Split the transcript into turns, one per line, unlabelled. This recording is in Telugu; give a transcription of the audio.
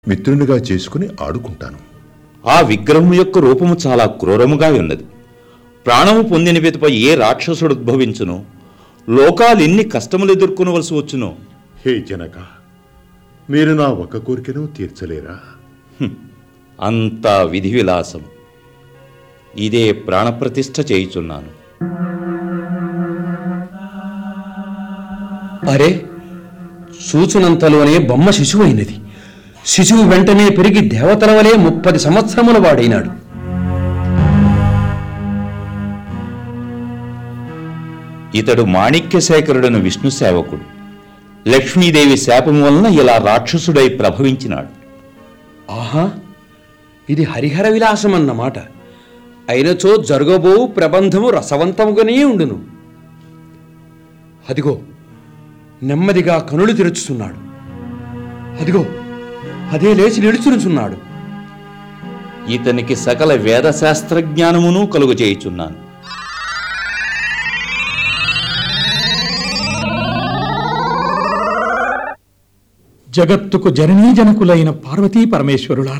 మిత్రునిగా చేసుకుని ఆడుకుంటాను
ఆ విగ్రహం యొక్క రూపము చాలా క్రూరముగా ఉన్నది ప్రాణము పొందిన పిదపై ఏ రాక్షసుడు ఉద్భవించునో లోకాలు ఎన్ని కష్టములు ఎదుర్కొనవలసి వచ్చునో
హే జనక మీరు నా ఒక కోరికను తీర్చలేరా
అంతా విధి విలాసం ఇదే ప్రాణప్రతిష్ఠ చేయుచున్నాను
అరే సూచనంతలోనే బొమ్మ శిశువైనది శిశువు వెంటనే పెరిగి దేవతల వలె ముప్పది సంవత్సరముల వాడైనాడు
ఇతడు మాణిక్యశేఖరుడను విష్ణు సేవకుడు లక్ష్మీదేవి శాపం వలన ఇలా రాక్షసుడై ప్రభవించినాడు
ఆహా ఇది హరిహర విలాసమన్నమాట అయినచో జరగబో ప్రబంధము రసవంతముగానే ఉండును అదిగో నెమ్మదిగా కనులు తెరుచుతున్నాడు అదిగో అదే లేచి నిలుచునుచున్నాడు
ఇతనికి సకల వేద శాస్త్రజ్ఞానమును కలుగు చేయుచున్నాను
జగత్తుకు జననీజనకులైన పార్వతీ పరమేశ్వరులారా